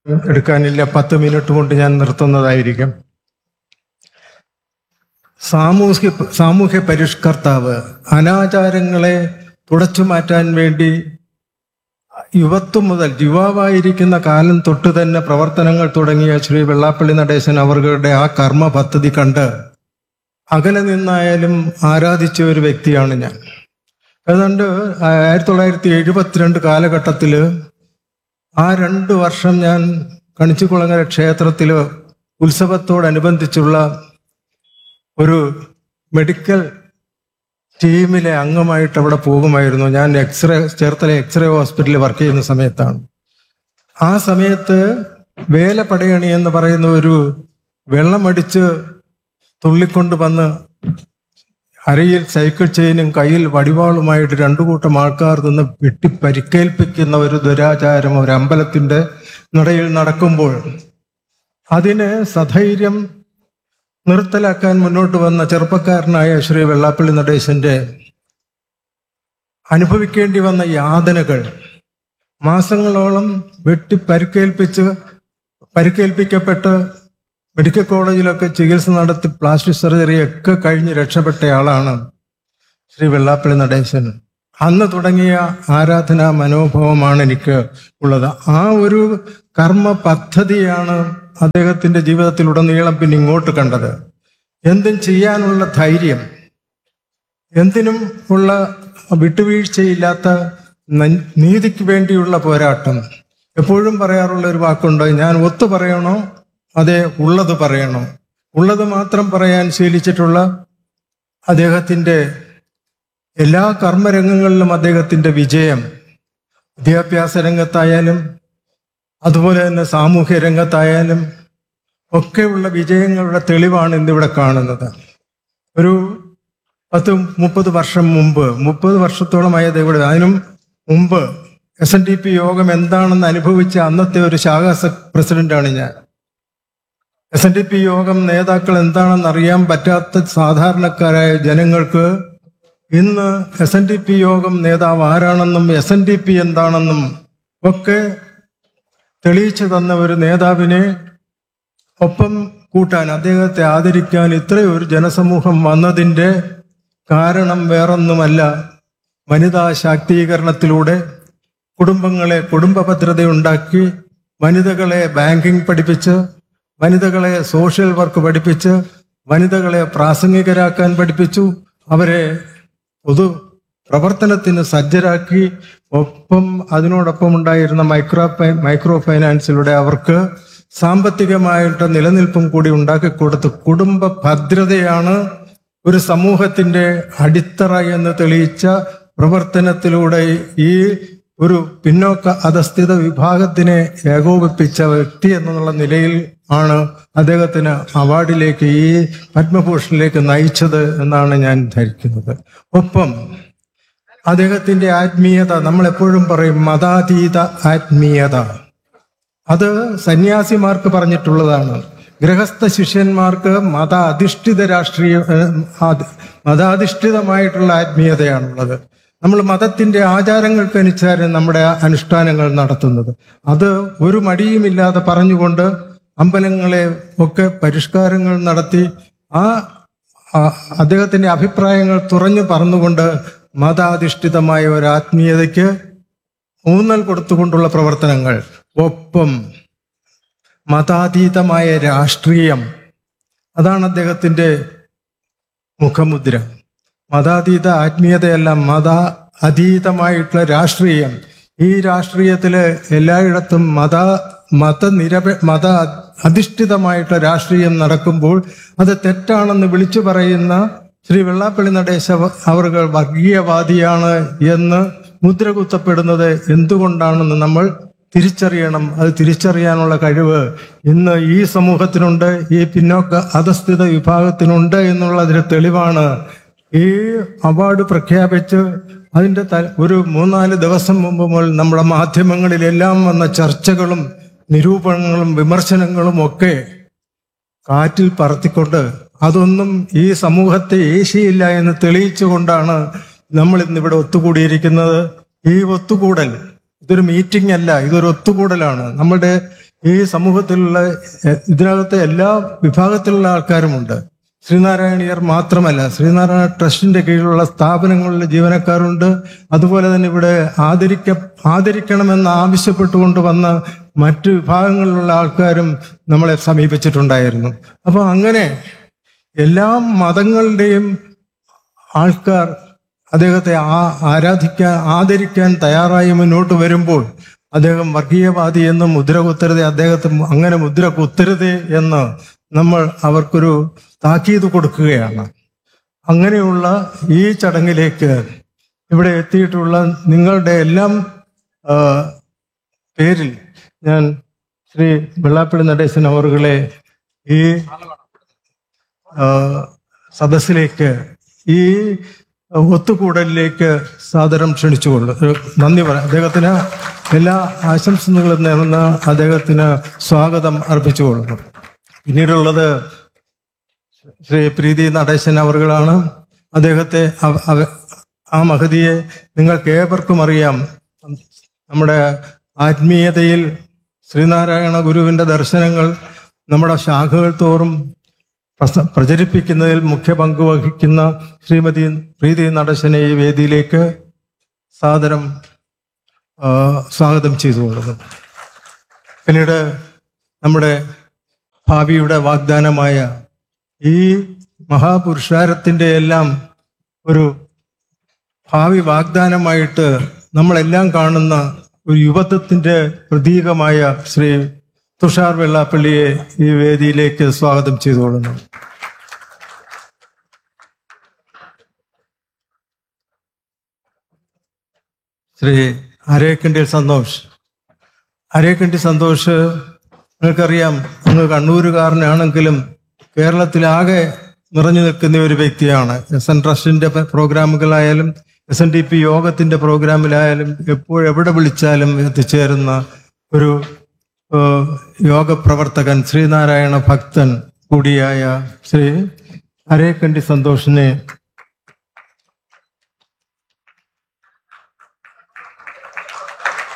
എടുക്കാനില്ല പത്ത് മിനിറ്റ് കൊണ്ട് ഞാൻ നിർത്തുന്നതായിരിക്കും സാമൂഹ്യ സാമൂഹ്യ പരിഷ്കർത്താവ് അനാചാരങ്ങളെ തുടച്ചു മാറ്റാൻ വേണ്ടി യുവത്വം മുതൽ യുവാവായിരിക്കുന്ന കാലം തൊട്ട് തന്നെ പ്രവർത്തനങ്ങൾ തുടങ്ങിയ ശ്രീ വെള്ളാപ്പള്ളി നടേശൻ അവരുടെ ആ കർമ്മ പദ്ധതി കണ്ട് അകലെ നിന്നായാലും ആരാധിച്ച ഒരു വ്യക്തിയാണ് ഞാൻ ഏതാണ്ട് ആയിരത്തി തൊള്ളായിരത്തി എഴുപത്തിരണ്ട് കാലഘട്ടത്തിൽ ആ രണ്ട് വർഷം ഞാൻ കണിച്ചുകുളങ്ങര ക്ഷേത്രത്തിൽ ഉത്സവത്തോടനുബന്ധിച്ചുള്ള ഒരു മെഡിക്കൽ ടീമിലെ അംഗമായിട്ട് അവിടെ പോകുമായിരുന്നു ഞാൻ എക്സ്റേ ചേർത്തല എക്സ്റേ ഹോസ്പിറ്റലിൽ വർക്ക് ചെയ്യുന്ന സമയത്താണ് ആ സമയത്ത് വേല പടയണി എന്ന് പറയുന്ന ഒരു വെള്ളമടിച്ച് തുള്ളിക്കൊണ്ട് വന്ന് അരയിൽ സൈക്കിൾ ചെയിനും കയ്യിൽ വടിവാളുമായിട്ട് രണ്ടു കൂട്ടം ആൾക്കാർ നിന്ന് വെട്ടി പരിക്കേൽപ്പിക്കുന്ന ഒരു ദുരാചാരം ഒരു അമ്പലത്തിന്റെ നടയിൽ നടക്കുമ്പോൾ അതിനെ സധൈര്യം നിർത്തലാക്കാൻ മുന്നോട്ട് വന്ന ചെറുപ്പക്കാരനായ ശ്രീ വെള്ളാപ്പള്ളി നടേശന്റെ അനുഭവിക്കേണ്ടി വന്ന യാതനകൾ മാസങ്ങളോളം വെട്ടി പരിക്കേൽപ്പിച്ച് പരിക്കേൽപ്പിക്കപ്പെട്ട് മെഡിക്കൽ കോളേജിലൊക്കെ ചികിത്സ നടത്തി പ്ലാസ്റ്റിക് സർജറി ഒക്കെ കഴിഞ്ഞ് രക്ഷപ്പെട്ട ആളാണ് ശ്രീ വെള്ളാപ്പള്ളി നടേശൻ അന്ന് തുടങ്ങിയ ആരാധനാ മനോഭാവമാണ് എനിക്ക് ഉള്ളത് ആ ഒരു കർമ്മ പദ്ധതിയാണ് അദ്ദേഹത്തിന്റെ ജീവിതത്തിലുടനീളം പിന്നെ ഇങ്ങോട്ട് കണ്ടത് എന്തും ചെയ്യാനുള്ള ധൈര്യം എന്തിനും ഉള്ള വിട്ടുവീഴ്ചയില്ലാത്ത ന- നീതിക്ക് വേണ്ടിയുള്ള പോരാട്ടം എപ്പോഴും പറയാറുള്ള ഒരു വാക്കുണ്ട് ഞാൻ ഒത്തു പറയണോ അതെ ഉള്ളത് പറയണോ ഉള്ളത് മാത്രം പറയാൻ ശീലിച്ചിട്ടുള്ള അദ്ദേഹത്തിന്റെ എല്ലാ കർമ്മരംഗങ്ങളിലും അദ്ദേഹത്തിന്റെ വിജയം വിദ്യാഭ്യാസ രംഗത്തായാലും അതുപോലെ തന്നെ സാമൂഹ്യ രംഗത്തായാലും ഒക്കെയുള്ള വിജയങ്ങളുടെ തെളിവാണ് ഇന്നിവിടെ കാണുന്നത് ഒരു പത്ത് മുപ്പത് വർഷം മുമ്പ് മുപ്പത് വർഷത്തോളമായി അത് ഇവിടെ അതിനും മുമ്പ് എസ് എൻ ഡി പി യോഗം എന്താണെന്ന് അനുഭവിച്ച അന്നത്തെ ഒരു ശാഖ സെ- പ്രസിഡന്റാണ് ഞാൻ എസ് എൻ ഡി പി യോഗം നേതാക്കൾ എന്താണെന്ന് അറിയാൻ പറ്റാത്ത സാധാരണക്കാരായ ജനങ്ങൾക്ക് ഇന്ന് എസ് എൻ ഡി പി യോഗം നേതാവ് ആരാണെന്നും എസ് എൻ ഡി പി എന്താണെന്നും ഒക്കെ തെളിയിച്ചു തന്ന ഒരു നേതാവിനെ ഒപ്പം കൂട്ടാൻ അദ്ദേഹത്തെ ആദരിക്കാൻ ഇത്രയൊരു ജനസമൂഹം വന്നതിൻ്റെ കാരണം വേറൊന്നുമല്ല വനിതാ ശാക്തീകരണത്തിലൂടെ കുടുംബങ്ങളെ കുടുംബ ഭദ്രതയുണ്ടാക്കി വനിതകളെ ബാങ്കിങ് പഠിപ്പിച്ച് വനിതകളെ സോഷ്യൽ വർക്ക് പഠിപ്പിച്ച് വനിതകളെ പ്രാസംഗികരാക്കാൻ പഠിപ്പിച്ചു അവരെ പൊതു പ്രവർത്തനത്തിന് സജ്ജരാക്കി ഒപ്പം അതിനോടൊപ്പം ഉണ്ടായിരുന്ന മൈക്രോ ഫൈ- മൈക്രോ ഫൈനാൻസിലൂടെ അവർക്ക് സാമ്പത്തികമായിട്ട് നിലനിൽപ്പും കൂടി ഉണ്ടാക്കിക്കൊടുത്ത് കുടുംബ ഭദ്രതയാണ് ഒരു സമൂഹത്തിന്റെ അടിത്തറ എന്ന് തെളിയിച്ച പ്രവർത്തനത്തിലൂടെ ഈ ഒരു പിന്നോക്ക അധസ്ഥിത വിഭാഗത്തിനെ ഏകോപിപ്പിച്ച വ്യക്തി എന്നുള്ള നിലയിൽ ആണ് അദ്ദേഹത്തിന് അവാർഡിലേക്ക് ഈ പത്മഭൂഷണിലേക്ക് നയിച്ചത് എന്നാണ് ഞാൻ ധരിക്കുന്നത് ഒപ്പം അദ്ദേഹത്തിന്റെ ആത്മീയത നമ്മൾ എപ്പോഴും പറയും മതാതീത ആത്മീയത അത് സന്യാസിമാർക്ക് പറഞ്ഞിട്ടുള്ളതാണ് ഗൃഹസ്ഥ ശിഷ്യന്മാർക്ക് മത അധിഷ്ഠിത രാഷ്ട്രീയ ഏഹ്, ആദ്- മതാധിഷ്ഠിതമായിട്ടുള്ള ആത്മീയതയാണുള്ളത് നമ്മൾ മതത്തിന്റെ ആചാരങ്ങൾക്കനുസരിച്ച് നമ്മുടെ അനുഷ്ഠാനങ്ങൾ നടത്തുന്നത് അത് ഒരു മടിയുമില്ലാതെ പറഞ്ഞുകൊണ്ട് അമ്പലങ്ങളെ ഒക്കെ പരിഷ്കാരങ്ങൾ നടത്തി ആ ആ, അദ്ദേഹത്തിന്റെ അഭിപ്രായങ്ങൾ തുറഞ്ഞു പറഞ്ഞുകൊണ്ട് മതാധിഷ്ഠിതമായ ഒരു ആത്മീയതയ്ക്ക് ഊന്നൽ കൊടുത്തുകൊണ്ടുള്ള പ്രവർത്തനങ്ങൾ ഒപ്പം മതാതീതമായ രാഷ്ട്രീയം അതാണ് അദ്ദേഹത്തിന്റെ മുഖമുദ്ര മതാതീത ആത്മീയതയല്ല മത അതീതമായിട്ടുള്ള രാഷ്ട്രീയം ഈ രാഷ്ട്രീയത്തില് എല്ലായിടത്തും മത മതനിരപ മത അധിഷ്ഠിതമായിട്ടുള്ള രാഷ്ട്രീയം നടക്കുമ്പോൾ അത് തെറ്റാണെന്ന് വിളിച്ചു പറയുന്ന ശ്രീ വെള്ളാപ്പള്ളി നടേശ അവർ വർഗീയവാദിയാണ് എന്ന് മുദ്ര കുത്തപ്പെടുന്നത് എന്തുകൊണ്ടാണെന്ന് നമ്മൾ തിരിച്ചറിയണം അത് തിരിച്ചറിയാനുള്ള കഴിവ് ഇന്ന് ഈ സമൂഹത്തിനുണ്ട് ഈ പിന്നോക്ക അധസ്ഥിത വിഭാഗത്തിനുണ്ട് എന്നുള്ളതിന് തെളിവാണ് ഈ അവാർഡ് പ്രഖ്യാപിച്ച് അതിന്റെ ത- ഒരു മൂന്നാല് ദിവസം മുമ്പ് മുതൽ നമ്മുടെ മാധ്യമങ്ങളിലെല്ലാം വന്ന ചർച്ചകളും നിരൂപണങ്ങളും വിമർശനങ്ങളും ഒക്കെ കാറ്റിൽ പറത്തിക്കൊണ്ട് അതൊന്നും ഈ സമൂഹത്തെ ഏശിയില്ല എന്ന് തെളിയിച്ചുകൊണ്ടാണ് നമ്മൾ ഇന്നിവിടെ ഒത്തുകൂടിയിരിക്കുന്നത് ഈ ഒത്തുകൂടൽ ഇതൊരു മീറ്റിംഗ് അല്ല ഇതൊരു ഒത്തുകൂടലാണ് നമ്മുടെ ഈ സമൂഹത്തിലുള്ള എ- ഇതിനകത്തെ എല്ലാ വിഭാഗത്തിലുള്ള ആൾക്കാരുമുണ്ട് ശ്രീനാരായണീയർ മാത്രമല്ല ശ്രീനാരായണ ട്രസ്റ്റിന്റെ കീഴിലുള്ള സ്ഥാപനങ്ങളിലെ ജീവനക്കാരുണ്ട് അതുപോലെ തന്നെ ഇവിടെ ആദരിക്ക ആദരിക്കണമെന്ന് ആവശ്യപ്പെട്ടുകൊണ്ട് വന്ന മറ്റു വിഭാഗങ്ങളിലുള്ള ആൾക്കാരും നമ്മളെ സമീപിച്ചിട്ടുണ്ടായിരുന്നു അപ്പൊ അങ്ങനെ എല്ലാ മതങ്ങളുടെയും ആൾക്കാർ അദ്ദേഹത്തെ ആ ആരാധിക്കാൻ ആദരിക്കാൻ തയ്യാറായി മുന്നോട്ട് വരുമ്പോൾ അദ്ദേഹം വർഗീയവാദി എന്ന് മുദ്ര കുത്തരുത് അദ്ദേഹത്തെ അങ്ങനെ മുദ്ര കുത്തരുത് എന്ന് നമ്മൾ അവർക്കൊരു താക്കീത് കൊടുക്കുകയാണ് അങ്ങനെയുള്ള ഈ ചടങ്ങിലേക്ക് ഇവിടെ എത്തിയിട്ടുള്ള നിങ്ങളുടെ എല്ലാം ആ, പേരിൽ ഞാൻ ശ്രീ വെള്ളാപ്പള്ളി നടേശൻ അവറുകളെ ഈ ആ, സദസ്സിലേക്ക് ഈ ഒത്തുകൂടലിലേക്ക് സാദരം ക്ഷണിച്ചുകൊള്ളു നന്ദി പറയാം അദ്ദേഹത്തിന് എല്ലാ ആശംസകളും നേർന്ന അദ്ദേഹത്തിന് സ്വാഗതം അർപ്പിച്ചുകൊള്ളുന്നു പിന്നീടുള്ളത് ശ്രീ പ്രീതി നടേശൻ അവറുകളാണ് അദ്ദേഹത്തെ അവ- അവ- ആ മഹതിയെ നിങ്ങൾക്ക് ഏവർക്കും അറിയാം നമ്മുടെ ആത്മീയതയിൽ ശ്രീനാരായണ ഗുരുവിന്റെ ദർശനങ്ങൾ നമ്മുടെ ശാഖകൾ തോറും പ്രസ- പ്രചരിപ്പിക്കുന്നതിൽ മുഖ്യ പങ്ക് വഹിക്കുന്ന ശ്രീമതി പ്രീതി നടശനെ ഈ വേദിയിലേക്ക് സാദരം ആ, സ്വാഗതം ചെയ്തുകൊള്ളുന്നു പിന്നീട് നമ്മുടെ ഭാവിയുടെ വാഗ്ദാനമായ ഈ മഹാപുരുഷാരത്തിന്റെ എല്ലാം ഒരു ഭാവി വാഗ്ദാനമായിട്ട് നമ്മളെല്ലാം കാണുന്ന ഒരു യുവത്വത്തിന്റെ പ്രതീകമായ ശ്രീ തുഷാർ വെള്ളാപ്പള്ളിയെ ഈ വേദിയിലേക്ക് സ്വാഗതം ചെയ്തുകൊള്ളുന്നു ശ്രീ അരേക്കണ്ടിൽ സന്തോഷ് അരേക്കണ്ടി സന്തോഷ് നിങ്ങൾക്കറിയാം അങ്ങ് കണ്ണൂരുകാരനാണെങ്കിലും കേരളത്തിലാകെ നിറഞ്ഞു നിൽക്കുന്ന ഒരു വ്യക്തിയാണ് എസ് എൻ ട്രസ്റ്റിന്റെ പ- പ്രോഗ്രാമുകളായാലും എസ് എൻ ഡി പി യോഗത്തിന്റെ പ്രോഗ്രാമിലായാലും എപ്പോഴെവിടെ വിളിച്ചാലും എത്തിച്ചേരുന്ന ഒരു ഏഹ്, യോഗ പ്രവർത്തകൻ ശ്രീനാരായണ ഭക്തൻ കൂടിയായ ശ്രീ അരേക്കണ്ടി സന്തോഷിനെ